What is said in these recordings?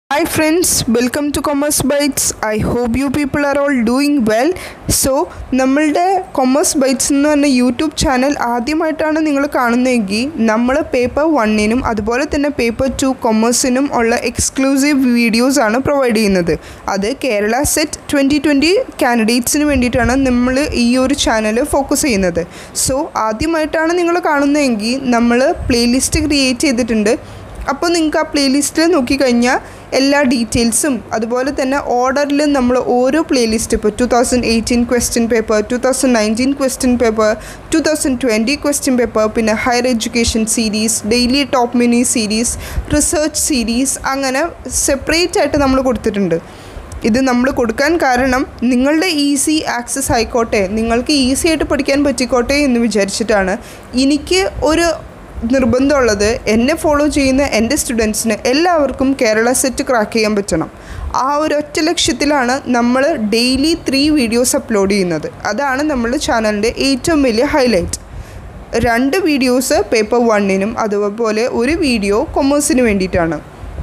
Hi friends, welcome to Commerce Bytes. I hope you people are all doing well. So നമ്മളുടെ Commerce Bytes എന്ന് പറഞ്ഞ YouTube channel ആദ്യമായിട്ടാണ് നിങ്ങൾ കാണുന്നതെങ്കിൽ നമ്മൾ പേപ്പർ വണ്ണിനും അതുപോലെ തന്നെ പേപ്പർ ടു കൊമേഴ്സിനും ഉള്ള എക്സ്ക്ലൂസീവ് വീഡിയോസാണ് പ്രൊവൈഡ് ചെയ്യുന്നത് അത് കേരള സെറ്റ് ട്വൻറ്റി ട്വൻറ്റി കാൻഡിഡേറ്റ്സിന് വേണ്ടിയിട്ടാണ് നമ്മൾ ഈ ഒരു ചാനൽ ഫോക്കസ് ചെയ്യുന്നത് സോ ആദ്യമായിട്ടാണ് നിങ്ങൾ കാണുന്നതെങ്കിൽ നമ്മൾ പ്ലേലിസ്റ്റ് ക്രിയേറ്റ് ചെയ്തിട്ടുണ്ട് അപ്പോൾ നിങ്ങൾക്ക് ആ പ്ലേലിസ്റ്റിൽ നോക്കിക്കഴിഞ്ഞാൽ എല്ലാ ഡീറ്റെയിൽസും അതുപോലെ തന്നെ ഓർഡറിൽ നമ്മൾ ഓരോ പ്ലേലിസ്റ്റ് ഇപ്പോൾ two thousand eighteen question paper two thousand nineteen question paper two thousand twenty question paper പിന്നെ higher education series daily top mini series research series അങ്ങനെ സെപ്പറേറ്റ് ആയിട്ട് നമ്മൾ കൊടുത്തിട്ടുണ്ട് ഇത് നമ്മൾ കൊടുക്കാൻ കാരണം നിങ്ങളുടെ ഈസി ആക്സസ് ആയിക്കോട്ടെ നിങ്ങൾക്ക് ഈസി ആയിട്ട് പഠിക്കാൻ പറ്റിക്കോട്ടെ എന്ന് വിചാരിച്ചിട്ടാണ് എനിക്ക് ഒരു നിർബന്ധമുള്ളത് എന്നെ ഫോളോ ചെയ്യുന്ന എൻ്റെ സ്റ്റുഡൻസിന് എല്ലാവർക്കും കേരള സെറ്റ് ക്രാക്ക് ചെയ്യാൻ പറ്റണം ആ ഒരു ഒറ്റ ലക്ഷ്യത്തിലാണ് നമ്മൾ ഡെയിലി ത്രീ വീഡിയോസ് അപ്ലോഡ് ചെയ്യുന്നത് അതാണ് നമ്മളുടെ ചാനലിൻ്റെ ഏറ്റവും വലിയ ഹൈലൈറ്റ് രണ്ട് വീഡിയോസ് പേപ്പർ വണ്ണിനും അതുപോലെ ഒരു വീഡിയോ കൊമേഴ്സിന് വേണ്ടിയിട്ടാണ്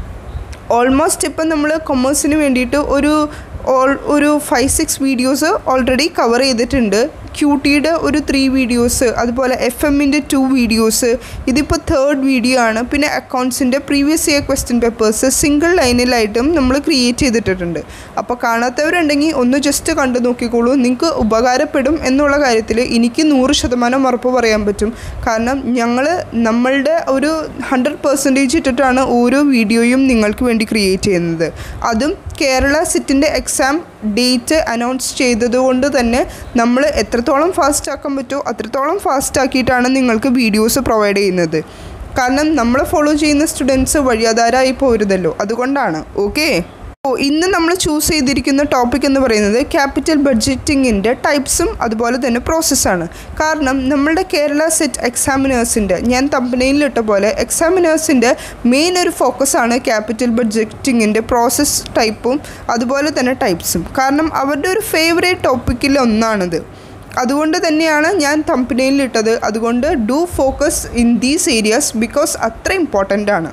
ഓൾമോസ്റ്റ് ഇപ്പം നമ്മൾ കൊമേഴ്സിന് വേണ്ടിയിട്ട് ഒരു ഓൾ ഒരു five six videos already cover ചെയ്തിട്ടുണ്ട് ക്യൂ ടിയുടെ ഒരു ത്രീ വീഡിയോസ് അതുപോലെ എഫ് എമ്മിൻ്റെ ടു വീഡിയോസ് ഇതിപ്പോൾ തേർഡ് വീഡിയോ ആണ് പിന്നെ അക്കൗണ്ട്സിൻ്റെ previous year question papers single ലൈനിലായിട്ടും നമ്മൾ ക്രിയേറ്റ് ചെയ്തിട്ടുണ്ട് അപ്പോൾ കാണാത്തവരുണ്ടെങ്കിൽ ഒന്ന് ജസ്റ്റ് കണ്ടു നോക്കിക്കോളൂ നിങ്ങൾക്ക് ഉപകാരപ്പെടും എന്നുള്ള കാര്യത്തിൽ എനിക്ക് നൂറ് ശതമാനം ഉറപ്പ് പറയാൻ പറ്റും കാരണം ഞങ്ങൾ നമ്മളുടെ ഒരു ഹൺഡ്രഡ് പെർസെൻറ്റേജ് ഇട്ടിട്ടാണ് ഓരോ വീഡിയോയും നിങ്ങൾക്ക് വേണ്ടി ക്രിയേറ്റ് ചെയ്യുന്നത് അതും കേരള സിറ്റിൻ്റെ എക്സാം ഡേറ്റ് അനൗൺസ് ചെയ്തതുകൊണ്ട് തന്നെ നമ്മൾ എത്രത്തോളം ഫാസ്റ്റ് ആക്കാൻ പറ്റുമോ അത്രത്തോളം ഫാസ്റ്റ് ആക്കിയിട്ടാണ് നിങ്ങൾക്ക് വീഡിയോസ് പ്രൊവൈഡ് ചെയ്യുന്നത് കാരണം നമ്മൾ ഫോളോ ചെയ്യുന്ന സ്റ്റുഡൻസ് വഴിയാധാരമായി പോരുതല്ലോ അതുകൊണ്ടാണ് ഓക്കെ ഓ ഇന്ന് നമ്മൾ ചൂസ് ചെയ്തിരിക്കുന്ന ടോപ്പിക് എന്ന് പറയുന്നത് ക്യാപിറ്റൽ ബഡ്ജറ്റിങ്ങിൻ്റെ ടൈപ്സും അതുപോലെ തന്നെ പ്രോസസ്സാണ് കാരണം നമ്മളുടെ കേരള സെറ്റ് എക്സാമിനേഴ്സിൻ്റെ ഞാൻ തമ്പനയിലിട്ട പോലെ എക്സാമിനേഴ്സിൻ്റെ മെയിൻ ഒരു ഫോക്കസാണ് ക്യാപിറ്റൽ ബഡ്ജറ്റിങ്ങിൻ്റെ പ്രോസസ്സ് ടൈപ്പും അതുപോലെ തന്നെ ടൈപ്സും കാരണം അവരുടെ ഒരു ഫേവറേറ്റ് ടോപ്പിക്കിൽ ഒന്നാണിത് അതുകൊണ്ട് തന്നെയാണ് ഞാൻ തമ്പനയിൽ ഇട്ടത് അതുകൊണ്ട് do focus in these areas because അത്ര ഇമ്പോർട്ടൻ്റ് ആണ്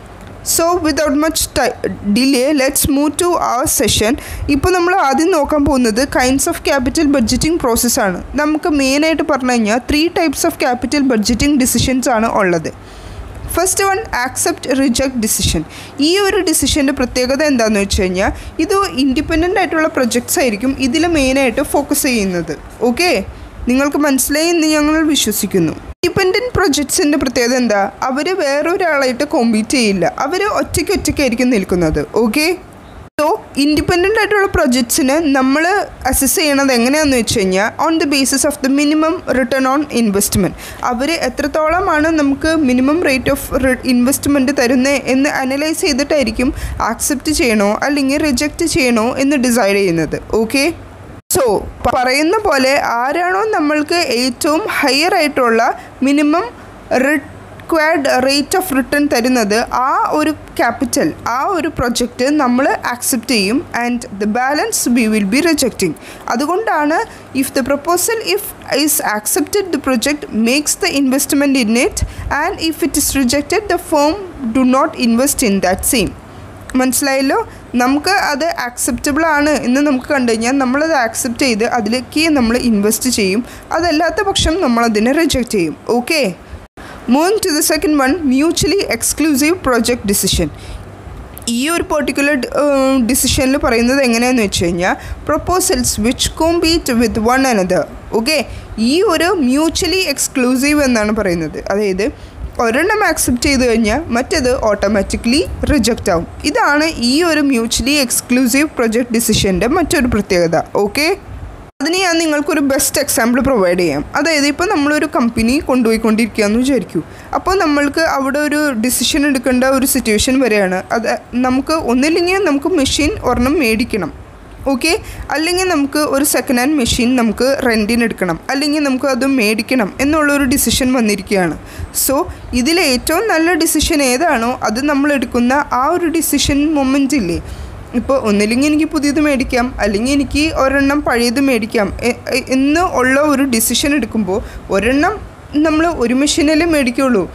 so without much delay let's move to our session ഇപ്പോൾ നമ്മൾ ആദ്യം നോക്കാൻ പോകുന്നത് കൈൻഡ്സ് ഓഫ് ക്യാപിറ്റൽ ബഡ്ജറ്റിംഗ് പ്രോസസ്സാണ് നമുക്ക് മെയിനായിട്ട് പറഞ്ഞു കഴിഞ്ഞാൽ three types of capital budgeting decisions ആണ് ഉള്ളത് first one accept reject decision ഈ ഒരു ഡിസിഷൻ്റെ പ്രത്യേകത എന്താണെന്ന് വെച്ച് കഴിഞ്ഞാൽ ഇത് ഇൻഡിപെൻഡൻ്റ് ആയിട്ടുള്ള പ്രൊജക്ട്സ് ആയിരിക്കും ഇതിൽ മെയിനായിട്ട് ഫോക്കസ് ചെയ്യുന്നത് ഓക്കെ നിങ്ങൾക്ക് മനസ്സിലായി എന്ന് ഞങ്ങൾ വിശ്വസിക്കുന്നു ഇൻഡിപെൻഡൻറ്റ് പ്രൊജക്ട്സിൻ്റെ പ്രത്യേകത എന്താ അവർ വേറൊരാളായിട്ട് കോമ്പീറ്റ് ചെയ്യില്ല അവർ ഒറ്റയ്ക്ക് ഒറ്റയ്ക്കായിരിക്കും നിൽക്കുന്നത് ഓക്കെ സോ ഇൻഡിപെൻഡൻ്റ് ആയിട്ടുള്ള പ്രൊജക്ട്സിന് നമ്മൾ അസസ് ചെയ്യണത് എങ്ങനെയാണെന്ന് വെച്ച് കഴിഞ്ഞാൽ on the basis of the minimum return on investment അവർ എത്രത്തോളമാണ് നമുക്ക് മിനിമം റേറ്റ് ഓഫ് ഇൻവെസ്റ്റ്മെൻറ്റ് തരുന്നത് എന്ന് അനലൈസ് ചെയ്തിട്ടായിരിക്കും ആക്സെപ്റ്റ് ചെയ്യണോ അല്ലെങ്കിൽ റിജക്റ്റ് ചെയ്യണോ എന്ന് ഡിസൈഡ് ചെയ്യുന്നത് ഓക്കെ സോ പറയുന്ന പോലെ ആരാണോ നമ്മൾക്ക് ഏറ്റവും ഹയർ ആയിട്ടുള്ള minimum required rate of return തരുന്നത് ആ ഒരു ക്യാപിറ്റൽ ആ ഒരു പ്രൊജക്റ്റ് നമ്മൾ ആക്സെപ്റ്റ് ചെയ്യും and the balance we will be rejecting അതുകൊണ്ടാണ് if the proposal if is accepted the project makes the investment in it and if it is rejected the firm do not invest in that same മനസ്സിലായല്ലോ നമുക്ക് അത് acceptable ആണ് എന്ന് നമുക്ക് കണ്ടു കഴിഞ്ഞാൽ നമ്മളത് ആക്സെപ്റ്റ് ചെയ്ത് അതിലേക്ക് നമ്മൾ ഇൻവെസ്റ്റ് ചെയ്യും അതല്ലാത്ത പക്ഷം നമ്മളതിനെ റിജക്റ്റ് ചെയ്യും okay moving to the second one mutually exclusive project decision ഈ ഒരു പെർട്ടിക്കുലർ ഡിസിഷനിൽ പറയുന്നത് എങ്ങനെയാണെന്ന് വെച്ച് കഴിഞ്ഞാൽ proposals which compete with one another okay ഈ ഒരു മ്യൂച്വലി എക്സ്ക്ലൂസീവ് എന്നാണ് പറയുന്നത് അതായത് ഒരെണ്ണം ആക്സെപ്റ്റ് ചെയ്ത് കഴിഞ്ഞാൽ മറ്റത് ഓട്ടോമാറ്റിക്കലി റിജക്റ്റ് ആവും ഇതാണ് ഈ ഒരു മ്യൂച്വലി എക്സ്ക്ലൂസീവ് പ്രൊജക്ട് ഡിസിഷൻ്റെ മറ്റൊരു പ്രത്യേകത ഓക്കെ അതിന് ഞാൻ നിങ്ങൾക്കൊരു ബെസ്റ്റ് എക്സാമ്പിൾ പ്രൊവൈഡ് ചെയ്യാം അതായത് ഇപ്പോൾ നമ്മളൊരു കമ്പനി കൊണ്ടുപോയിക്കൊണ്ടിരിക്കുകയെന്ന് വിചാരിക്കൂ അപ്പോൾ നമ്മൾക്ക് അവിടെ ഒരു ഡിസിഷൻ എടുക്കേണ്ട ഒരു സിറ്റുവേഷൻ വരെയാണ് അത് നമുക്ക് ഒന്നില്ലെങ്കിൽ നമുക്ക് മെഷീൻ ഒരെണ്ണം മേടിക്കണം ഓക്കെ അല്ലെങ്കിൽ നമുക്ക് ഒരു സെക്കൻഡ് ഹാൻഡ് മെഷീൻ നമുക്ക് റെൻറ്റിന് എടുക്കണം അല്ലെങ്കിൽ നമുക്ക് അത് മേടിക്കണം എന്നുള്ളൊരു ഡിസിഷൻ വന്നിരിക്കുകയാണ് സോ ഇതിൽ ഏറ്റവും നല്ല ഡിസിഷൻ ഏതാണോ അത് നമ്മൾ എടുക്കുന്ന ആ ഒരു ഡിസിഷൻ മൊമെൻ്റ് ഇല്ലേ ഇപ്പോൾ ഒന്നില്ലെങ്കിൽ എനിക്ക് പുതിയത് മേടിക്കാം അല്ലെങ്കിൽ എനിക്ക് ഒരെണ്ണം പഴയത് മേടിക്കാം എന്ന് ഉള്ള ഒരു ഡിസിഷൻ എടുക്കുമ്പോൾ ഒരെണ്ണം നമ്മൾ ഒരു മെഷീനല്ലേ മേടിക്കുള്ളൂ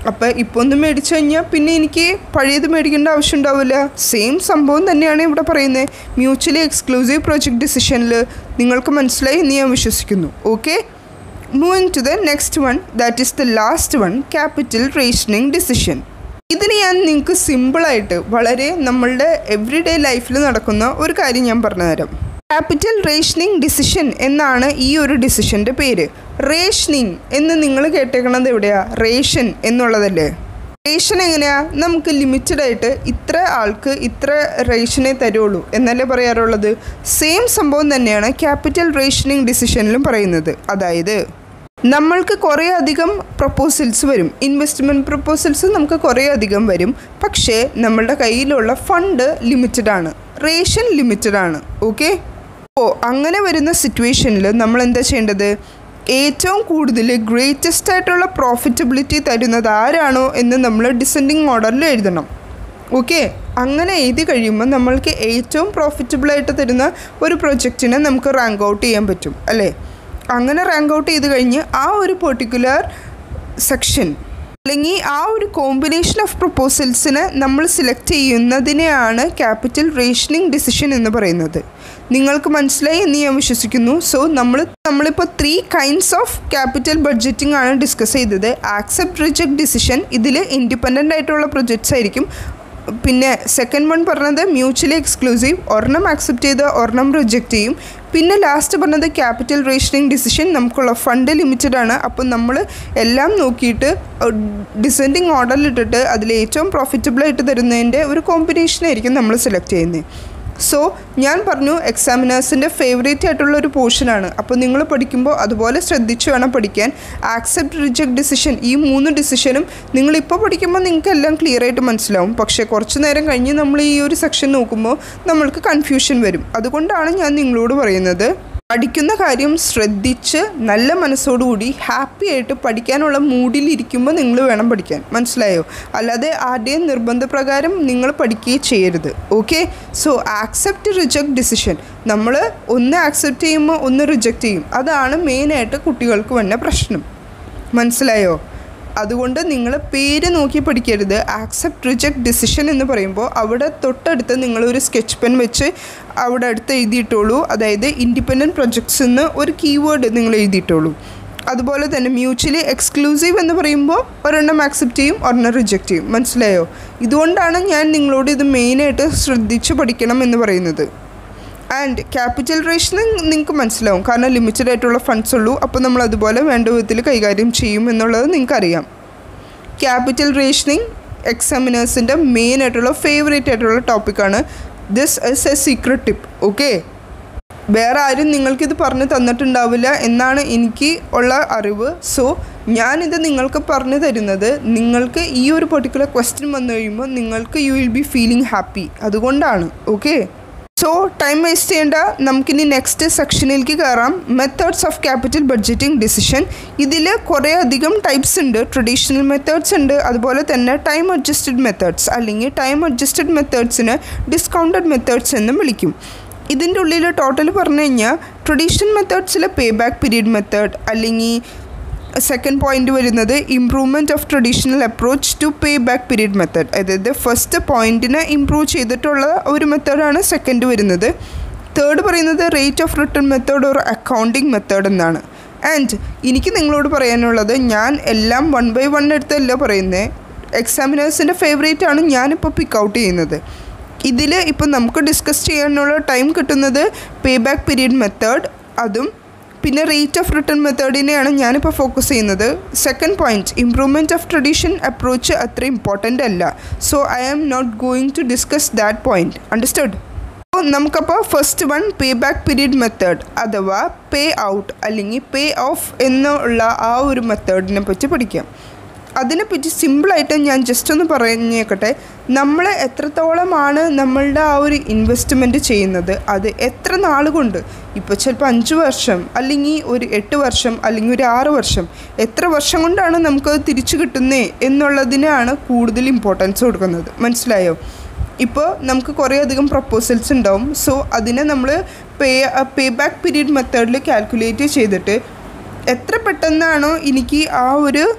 അപ്പോൾ ഇപ്പോൾ ഒന്ന് മേടിച്ചു കഴിഞ്ഞാൽ പിന്നെ എനിക്ക് പഴയത് മേടിക്കേണ്ട ആവശ്യം ഉണ്ടാവില്ല സെയിം സംഭവം തന്നെയാണ് ഇവിടെ പറയുന്നത് മ്യൂച്വലി എക്സ്ക്ലൂസീവ് പ്രോജക്റ്റ് ഡിസിഷനിൽ നിങ്ങൾക്ക് മനസ്സിലായി എന്ന് ഞാൻ വിശ്വസിക്കുന്നു okay moving to the next one that is the last one capital rationing decision ഇതിന് ഞാൻ നിങ്ങൾക്ക് സിമ്പിളായിട്ട് വളരെ നമ്മളുടെ എവറി ഡേ ലൈഫിൽ നടക്കുന്ന ഒരു കാര്യം ഞാൻ പറഞ്ഞുതരാം ക്യാപിറ്റൽ റേഷനിങ് ഡിസിഷൻ എന്നാണ് ഈ ഒരു ഡിസിഷൻ്റെ പേര് റേഷനിങ് എന്ന് നിങ്ങൾ കേട്ടേക്കണത് എവിടെയാ റേഷൻ എന്നുള്ളതല്ലേ റേഷൻ എങ്ങനെയാ നമുക്ക് ലിമിറ്റഡ് ആയിട്ട് ഇത്ര ആൾക്ക് ഇത്ര റേഷനേ തരുള്ളൂ എന്നല്ലേ പറയാറുള്ളത് സെയിം സംഭവം തന്നെയാണ് ക്യാപിറ്റൽ റേഷനിങ് ഡിസിഷനിലും പറയുന്നത് അതായത് നമ്മൾക്ക് കുറേ അധികം പ്രപ്പോസൽസ് വരും ഇൻവെസ്റ്റ്മെൻറ്റ് പ്രപ്പോസൽസ് നമുക്ക് കുറേ അധികം വരും പക്ഷേ നമ്മളുടെ കയ്യിലുള്ള ഫണ്ട് ലിമിറ്റഡ് ആണ് റേഷൻ ലിമിറ്റഡ് ആണ് ഓക്കെ അപ്പോൾ അങ്ങനെ വരുന്ന സിറ്റുവേഷനിൽ നമ്മൾ എന്താ ചെയ്യേണ്ടത് ഏറ്റവും കൂടുതൽ ഗ്രേറ്റസ്റ്റ് ആയിട്ടുള്ള പ്രോഫിറ്റബിലിറ്റി തരുന്നത് ആരാണോ എന്ന് നമ്മൾ ഡിസെൻഡിങ് ഓർഡറിൽ എഴുതണം ഓക്കെ അങ്ങനെ എഴുതി കഴിയുമ്പോൾ നമ്മൾക്ക് ഏറ്റവും പ്രോഫിറ്റബിളായിട്ട് തരുന്ന ഒരു പ്രൊജക്റ്റിനെ നമുക്ക് റാങ്ക് ഔട്ട് ചെയ്യാൻ പറ്റും അല്ലേ അങ്ങനെ റാങ്ക് ഔട്ട് ചെയ്ത് കഴിഞ്ഞ് ആ ഒരു പെർട്ടിക്കുലർ സെക്ഷൻ അല്ലെങ്കിൽ ആ ഒരു കോമ്പിനേഷൻ ഓഫ് പ്രപ്പോസൽസിനെ നമ്മൾ സെലക്ട് ചെയ്യുന്നതിനെയാണ് ക്യാപിറ്റൽ റേഷനിങ് ഡിസിഷൻ എന്ന് പറയുന്നത് നിങ്ങൾക്ക് മനസ്സിലായി എന്ന് ഞാൻ വിശ്വസിക്കുന്നു സോ നമ്മൾ നമ്മളിപ്പോൾ three kinds of capital budgeting ആണ് ഡിസ്കസ് ചെയ്തത് ആക്സെപ്റ്റ് റിജക്ട് ഡിസിഷൻ ഇതിൽ ഇൻഡിപെൻഡൻ്റ് ആയിട്ടുള്ള പ്രൊജക്ട്സ് ആയിരിക്കും പിന്നെ സെക്കൻഡ് വൺ പറഞ്ഞത് മ്യൂച്വലി എക്സ്ക്ലൂസീവ് ഒരെണ്ണം ആക്സെപ്റ്റ് ചെയ്ത് ഒരെണ്ണം റിജക്റ്റ് ചെയ്യും പിന്നെ ലാസ്റ്റ് പറഞ്ഞത് ക്യാപിറ്റൽ റേഷനിങ് ഡിസിഷൻ നമുക്കുള്ള ഫണ്ട് ലിമിറ്റഡ് ആണ് അപ്പോൾ നമ്മൾ എല്ലാം നോക്കിയിട്ട് ഡിസെൻഡിങ് ഓർഡറിലിട്ടിട്ട് അതിൽ ഏറ്റവും പ്രോഫിറ്റബിളായിട്ട് തരുന്നതിൻ്റെ ഒരു കോമ്പിനേഷനായിരിക്കും നമ്മൾ സെലക്ട് ചെയ്യുന്നത് സോ ഞാൻ പറഞ്ഞു എക്സാമിനേഴ്സിൻ്റെ ഫേവറേറ്റ് ആയിട്ടുള്ള ഒരു പോർഷനാണ് അപ്പോൾ നിങ്ങൾ പഠിക്കുമ്പോൾ അതുപോലെ ശ്രദ്ധിച്ച് വേണം പഠിക്കാൻ ആക്സെപ്റ്റ് റിജക്ട് ഡിസിഷൻ ഈ മൂന്ന് ഡിസിഷനും നിങ്ങളിപ്പോൾ പഠിക്കുമ്പോൾ നിങ്ങൾക്ക് എല്ലാം ക്ലിയർ ആയിട്ട് മനസ്സിലാവും പക്ഷേ കുറച്ച് നേരം കഴിഞ്ഞ് നമ്മൾ ഈ ഒരു സെക്ഷൻ നോക്കുമ്പോൾ നമ്മൾക്ക് കൺഫ്യൂഷൻ വരും അതുകൊണ്ടാണ് ഞാൻ നിങ്ങളോട് പറയുന്നത് പഠിക്കുന്ന കാര്യം ശ്രദ്ധിച്ച് നല്ല മനസ്സോടുകൂടി ഹാപ്പി ആയിട്ട് പഠിക്കാനുള്ള മൂഡിലിരിക്കുമ്പോൾ നിങ്ങൾ വേണം പഠിക്കാൻ മനസ്സിലായോ അല്ലാതെ ആരുടെയും നിർബന്ധപ്രകാരം നിങ്ങൾ പഠിക്കുകയും ചെയ്യരുത് okay so accept reject decision നമ്മൾ ഒന്ന് ആക്സെപ്റ്റ് ചെയ്യുമ്പോൾ ഒന്ന് റിജക്റ്റ് ചെയ്യും അതാണ് മെയിനായിട്ട് കുട്ടികൾക്ക് വന്ന പ്രശ്നം മനസ്സിലായോ അതുകൊണ്ട് നിങ്ങൾ പേര് നോക്കി പഠിക്കരുത് ആക്സെപ്റ്റ് റിജക്ട് ഡിസിഷൻ എന്ന് പറയുമ്പോൾ അവിടെ തൊട്ടടുത്ത് നിങ്ങളൊരു സ്കെച്ച് പെൻ വെച്ച് അവിടെ അടുത്ത് എഴുതിയിട്ടോളൂ അതായത് ഇൻഡിപെൻഡൻറ്റ് പ്രൊജക്ട്സ് എന്ന് ഒരു കീവേഡ് നിങ്ങൾ എഴുതിയിട്ടോളൂ അതുപോലെ തന്നെ മ്യൂച്വലി എക്സ്ക്ലൂസീവ് എന്ന് പറയുമ്പോൾ ഒരെണ്ണം ആക്സെപ്റ്റ് ചെയ്യും ഒരെണ്ണം റിജക്റ്റ് ചെയ്യും മനസ്സിലായോ ഇതുകൊണ്ടാണ് ഞാൻ നിങ്ങളോട് ഇത് മെയിനായിട്ട് ശ്രദ്ധിച്ച് പഠിക്കണം എന്ന് പറയുന്നത് ആൻഡ് ക്യാപിറ്റൽ റേഷൻ നിങ്ങൾക്ക് മനസ്സിലാവും കാരണം ലിമിറ്റഡ് ആയിട്ടുള്ള ഫണ്ട്സ് ഉള്ളൂ അപ്പോൾ നമ്മൾ അതുപോലെ വേണ്ട വിധത്തിൽ കൈകാര്യം ചെയ്യും എന്നുള്ളത് നിങ്ങൾക്കറിയാം ക്യാപിറ്റൽ റേഷനിങ് എക്സാമിനേഴ്സിൻ്റെ മെയിൻ ആയിട്ടുള്ള ഫേവറേറ്റ് ആയിട്ടുള്ള ടോപ്പിക്കാണ് this is a secret tip okay വേറെ ആരും നിങ്ങൾക്കിത് പറഞ്ഞു തന്നിട്ടുണ്ടാവില്ല എന്നാണ് എനിക്ക് ഉള്ള അറിവ് സോ ഞാനിത് നിങ്ങൾക്ക് പറഞ്ഞു തരുന്നത് നിങ്ങൾക്ക് ഈ ഒരു പെർട്ടിക്കുലർ ക്വസ്റ്റ്യൻ വന്നു കഴിയുമ്പോൾ നിങ്ങൾക്ക് you will be feeling happy അതുകൊണ്ടാണ് ഓക്കെ സോ ടൈം വേസ്റ്റ് ചെയ്യേണ്ട നമുക്കിനി നെക്സ്റ്റ് സെക്ഷനിലേക്ക് കയറാം methods of capital budgeting decision ഇതിൽ കുറേ അധികം ടൈപ്സ് ഉണ്ട് ട്രഡീഷണൽ മെത്തേഡ്സ് ഉണ്ട് അതുപോലെ തന്നെ ടൈം അഡ്ജസ്റ്റഡ് മെത്തേഡ്സ് അല്ലെങ്കിൽ ടൈം അഡ്ജസ്റ്റഡ് മെത്തേഡ്സിന് ഡിസ്കൗണ്ടഡ് മെത്തേഡ്സ് എന്നും വിളിക്കും ഇതിൻ്റെ ഉള്ളിൽ ടോട്ടൽ പറഞ്ഞു കഴിഞ്ഞാൽ ട്രഡീഷണൽ മെത്തേഡ്സിൽ പേ ബാക്ക് പീരീഡ് മെത്തേഡ് അല്ലെങ്കിൽ സെക്കൻഡ് പോയിന്റ് വരുന്നത് improvement of traditional approach to payback period method അതായത് ഫസ്റ്റ് പോയിന്റിനെ ഇംപ്രൂവ് ചെയ്തിട്ടുള്ള ഒരു മെത്തേഡാണ് സെക്കൻഡ് വരുന്നത് തേർഡ് പറയുന്നത് rate of return method or accounting method എന്നാണ് ആൻഡ് എനിക്ക് നിങ്ങളോട് പറയാനുള്ളത് ഞാൻ എല്ലാം വൺ ബൈ വൺ എടുത്തല്ല പറയുന്നത് എക്സാമിനേഴ്സിൻ്റെ ഫേവറേറ്റ് ആണ് ഞാനിപ്പോൾ പിക്ക് ഔട്ട് ചെയ്യുന്നത് ഇതിൽ ഇപ്പോൾ നമുക്ക് ഡിസ്കസ് ചെയ്യാനുള്ള ടൈം കിട്ടുന്നത് പേ ബാക്ക് പീരീഡ് മെത്തേഡ് അതും പിന്നെ റേറ്റ് ഓഫ് റിട്ടേൺ മെത്തേഡിനെയാണ് ഞാനിപ്പോൾ ഫോക്കസ് ചെയ്യുന്നത് second point improvement of tradition approach അത്ര ഇമ്പോർട്ടൻ്റ് അല്ല so I am not going to discuss that point understood അപ്പോൾ നമുക്കപ്പോൾ first one payback period method അഥവാ പേ ഔട്ട് അല്ലെങ്കിൽ പേ ഓഫ് എന്നുള്ള ആ ഒരു മെത്തേഡിനെ പറ്റി പഠിക്കാം അതിനെപ്പറ്റി സിമ്പിളായിട്ട് ഞാൻ ജസ്റ്റ് ഒന്ന് പറഞ്ഞേക്കട്ടെ നമ്മൾ എത്രത്തോളമാണ് നമ്മളുടെ ആ ഒരു ഇൻവെസ്റ്റ്മെൻറ്റ് ചെയ്യുന്നത് അത് എത്ര നാൾ കൊണ്ട് ഇപ്പോൾ ചിലപ്പോൾ അഞ്ച് വർഷം അല്ലെങ്കിൽ ഒരു എട്ട് വർഷം അല്ലെങ്കിൽ ഒരു ആറ് വർഷം എത്ര വർഷം കൊണ്ടാണ് നമുക്ക് തിരിച്ചു കിട്ടുന്നേ എന്നുള്ളതിനാണ് കൂടുതൽ ഇമ്പോർട്ടൻസ് കൊടുക്കുന്നത് മനസ്സിലായോ ഇപ്പോൾ നമുക്ക് കുറേ അധികം പ്രപ്പോസൽസ് ഉണ്ടാവും സോ അതിനെ നമ്മൾ പേ പേ ബാക്ക് പീരീഡ് മെത്തേഡിൽ കാൽക്കുലേറ്റ് ചെയ്തിട്ട് എത്ര പെട്ടെന്നാണോ എനിക്ക് ആ ഒരു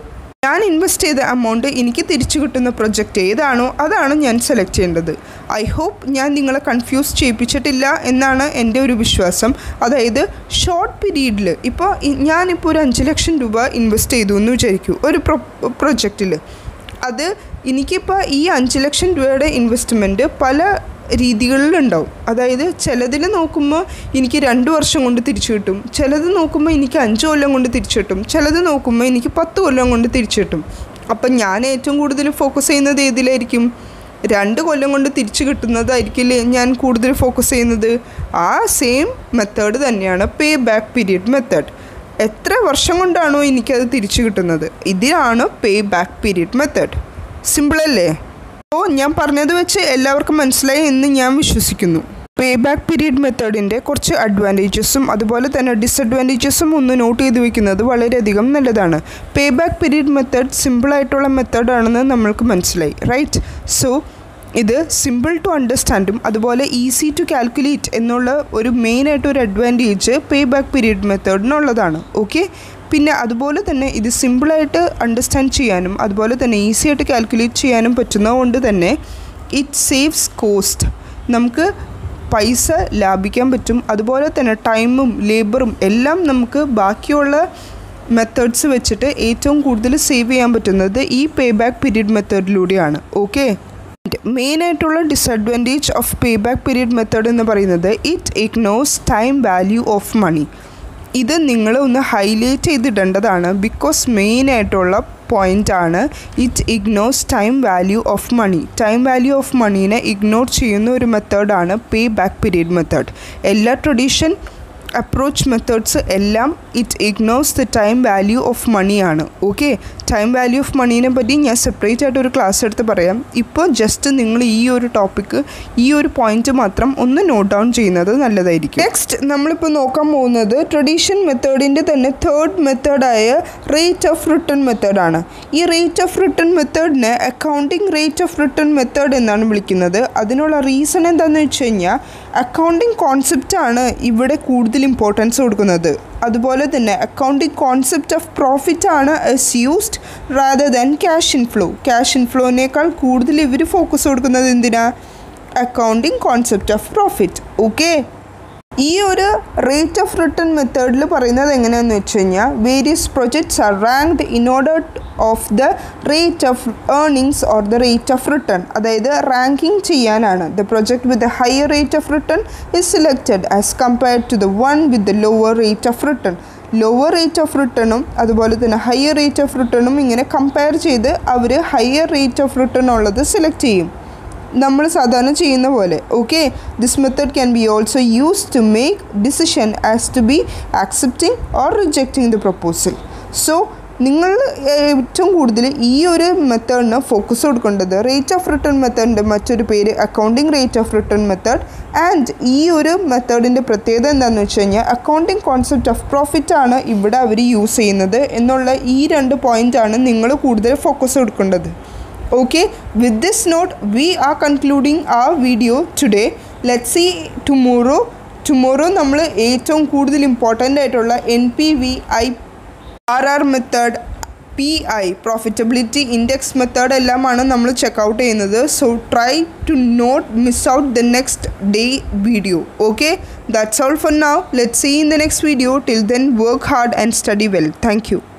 ഞാൻ ഇൻവെസ്റ്റ് ചെയ്ത എമൗണ്ട് എനിക്ക് തിരിച്ചു കിട്ടുന്ന പ്രൊജക്റ്റ് ഏതാണോ അതാണ് ഞാൻ സെലക്ട് ചെയ്യേണ്ടത് ഐ ഹോപ്പ് ഞാൻ നിങ്ങളെ കൺഫ്യൂസ് ചെയ്യിപ്പിച്ചിട്ടില്ല എന്നാണ് എൻ്റെ ഒരു വിശ്വാസം അതായത് ഷോർട്ട് പീരീഡിൽ ഇപ്പോൾ ഞാനിപ്പോൾ ഒരു അഞ്ച് ലക്ഷം രൂപ ഇൻവെസ്റ്റ് ചെയ്തു എന്ന് വിചാരിക്കൂ ഒരു പ്രൊ പ്രൊജക്റ്റിൽ അത് എനിക്കിപ്പോൾ ഈ അഞ്ച് ലക്ഷം രൂപയുടെ ഇൻവെസ്റ്റ്മെൻറ്റ് പല രീതികളിലുണ്ടാവും അതായത് ചിലതിൽ നോക്കുമ്പോൾ എനിക്ക് രണ്ട് വർഷം കൊണ്ട് തിരിച്ചു കിട്ടും ചിലത് നോക്കുമ്പോൾ എനിക്ക് അഞ്ച് കൊല്ലം കൊണ്ട് തിരിച്ചു കിട്ടും ചിലത് നോക്കുമ്പോൾ എനിക്ക് പത്ത് കൊല്ലം കൊണ്ട് തിരിച്ചു കിട്ടും അപ്പം ഞാൻ ഏറ്റവും കൂടുതൽ ഫോക്കസ് ചെയ്യുന്നത് ഏതിലായിരിക്കും രണ്ട് കൊല്ലം കൊണ്ട് തിരിച്ചു കിട്ടുന്നതായിരിക്കില്ലേ ഞാൻ കൂടുതൽ ഫോക്കസ് ചെയ്യുന്നത് ആ സെയിം മെത്തേഡ് തന്നെയാണ് പേ ബാക്ക് പീരിയഡ് മെത്തേഡ് എത്ര വർഷം കൊണ്ടാണോ എനിക്കത് തിരിച്ചു കിട്ടുന്നത് ഇതിലാണ് പേ ബാക്ക് പീരിയഡ് മെത്തേഡ് സിമ്പിളല്ലേ അപ്പോൾ ഞാൻ പറഞ്ഞത് വെച്ച് എല്ലാവർക്കും മനസ്സിലായി എന്ന് ഞാൻ വിശ്വസിക്കുന്നു പേ ബാക്ക് പീരീഡ് മെത്തേഡിൻ്റെ കുറച്ച് അഡ്വാൻറ്റേജസും അതുപോലെ തന്നെ ഡിസഡ്വാൻറ്റേജസും ഒന്ന് നോട്ട് ചെയ്ത് വെക്കുന്നത് വളരെയധികം നല്ലതാണ് പേ ബാക്ക് പീരീഡ് മെത്തേഡ് സിമ്പിളായിട്ടുള്ള മെത്തേഡാണെന്ന് നമ്മൾക്ക് മനസ്സിലായി റൈറ്റ് സോ ഇത് സിമ്പിൾ ടു അണ്ടർസ്റ്റാൻഡും അതുപോലെ ഈസി ടു കാൽക്കുലേറ്റ് എന്നുള്ള ഒരു മെയിനായിട്ട് ഒരു അഡ്വാൻറ്റേജ് പേ ബാക്ക് പീരീഡ് മെത്തേഡിനുള്ളതാണ് ഓക്കെ പിന്നെ അതുപോലെ തന്നെ ഇത് സിമ്പിളായിട്ട് അണ്ടർസ്റ്റാൻഡ് ചെയ്യാനും അതുപോലെ തന്നെ ഈസി ആയിട്ട് കാൽക്കുലേറ്റ് ചെയ്യാനും പറ്റുന്നതുകൊണ്ട് തന്നെ ഇറ്റ് സേവ്സ് കോസ്റ്റ് നമുക്ക് പൈസ ലാഭിക്കാൻ പറ്റും അതുപോലെ തന്നെ ടൈമും ലേബറും എല്ലാം നമുക്ക് ബാക്കിയുള്ള മെത്തേഡ്സ് വെച്ചിട്ട് ഏറ്റവും കൂടുതൽ സേവ് ചെയ്യാൻ പറ്റുന്നത് ഈ പേ ബാക്ക് പീരീഡ് മെത്തേഡിലൂടെയാണ് ഓക്കെ മെയിനായിട്ടുള്ള disadvantage of payback period method എന്ന് പറയുന്നത് it ignores time value of money ഇത് നിങ്ങൾ ഒന്ന് ഹൈലൈറ്റ് ചെയ്തിടേണ്ടതാണ് ബിക്കോസ് മെയിനായിട്ടുള്ള പോയിൻ്റാണ് it ignores time value of money time value of മണീനെ ഇഗ്നോർ ചെയ്യുന്ന ഒരു മെത്തേഡാണ് പേ ബാക്ക് പീരീഡ് മെത്തേഡ് എല്ലാ ട്രഡീഷൻ അപ്രോച്ച് മെത്തേഡ്സ് എല്ലാം it ignores the time value of മണിയാണ് ഓക്കെ ടൈം വാല്യൂ ഓഫ് മണീനെ പറ്റി ഞാൻ സെപ്പറേറ്റ് ആയിട്ട് ഒരു ക്ലാസ് എടുത്ത് പറയാം ഇപ്പോൾ ജസ്റ്റ് നിങ്ങൾ ഈ ഒരു ടോപ്പിക്ക് ഈ ഒരു പോയിന്റ് മാത്രം ഒന്ന് നോട്ട് ഡൗൺ ചെയ്യുന്നത് നല്ലതായിരിക്കും നെക്സ്റ്റ് നമ്മളിപ്പോൾ നോക്കാൻ പോകുന്നത് ട്രഡീഷൻ മെത്തേഡിൻ്റെ തന്നെ തേർഡ് മെത്തേഡായ റേറ്റ് ഓഫ് റിട്ടേൺ മെത്തേഡാണ് ഈ റേറ്റ് ഓഫ് റിട്ടേൺ മെത്തേഡിനെ accounting rate of return method എന്നാണ് വിളിക്കുന്നത് അതിനുള്ള റീസൺ എന്താണെന്ന് വെച്ച് കഴിഞ്ഞാൽ അക്കൗണ്ടിങ് കോൺസെപ്റ്റാണ് ഇവിടെ കൂടുതൽ ഇമ്പോർട്ടൻസ് കൊടുക്കുന്നത് അതുപോലെ തന്നെ അക്കൗണ്ടിങ് കോൺസെപ്റ്റ് ഓഫ് പ്രോഫിറ്റ് ആണ് is used rather than cash inflow cash ഇൻഫ്ലോനേക്കാൾ കൂടുതൽ ഇവർ ഫോക്കസ് കൊടുക്കുന്നത് എന്തിനാ accounting concept of profit okay ഈ ഒരു റേറ്റ് ഓഫ് റിട്ടേൺ മെത്തേഡിൽ പറയുന്നത് എങ്ങനെയാണെന്ന് വെച്ച് കഴിഞ്ഞാൽ various projects are ranked in order of the rate of earnings or the rate of return അതായത് റാങ്കിങ് ചെയ്യാനാണ് the project with the higher rate of return is selected as compared to the one with the lower rate of return lower rate of റിട്ടേണും അതുപോലെ തന്നെ higher rate of റിട്ടേണും ഇങ്ങനെ compare ചെയ്ത് അവർ higher rate of return ഉള്ളത് select ചെയ്യും നമ്മൾ സാധാരണ ചെയ്യുന്ന പോലെ okay this method can be also use to make decision as to be accepting or rejecting the proposal so നിങ്ങൾ ഏറ്റവും കൂടുതൽ ഈ ഒരു മെത്തേഡിന് ഫോക്കസ് കൊടുക്കേണ്ടത് റേറ്റ് ഓഫ് റിട്ടേൺ മെത്തേഡിൻ്റെ മറ്റൊരു പേര് accounting rate of return method and ഈ ഒരു മെത്തേഡിൻ്റെ പ്രത്യേകത എന്താണെന്ന് വെച്ച് കഴിഞ്ഞാൽ അക്കൗണ്ടിങ് കോൺസെപ്റ്റ് ഓഫ് പ്രോഫിറ്റ് ആണ് ഇവിടെ അവർ യൂസ് ചെയ്യുന്നത് എന്നുള്ള ഈ രണ്ട് പോയിൻ്റാണ് നിങ്ങൾ കൂടുതൽ ഫോക്കസ് കൊടുക്കേണ്ടത് okay with this note we are concluding our video today let's see tomorrow tomorrow നമ്മൾ ഏറ്റവും കൂടുതൽ ഇമ്പോർട്ടൻ്റ് ആയിട്ടുള്ള N P V I R R method P I profitability index method എല്ലാമാണ് നമ്മൾ ചെക്കൗട്ട് ചെയ്യുന്നത് so try to not miss out the next day video okay that's all for now let see in the next video till then work hard and study well thank U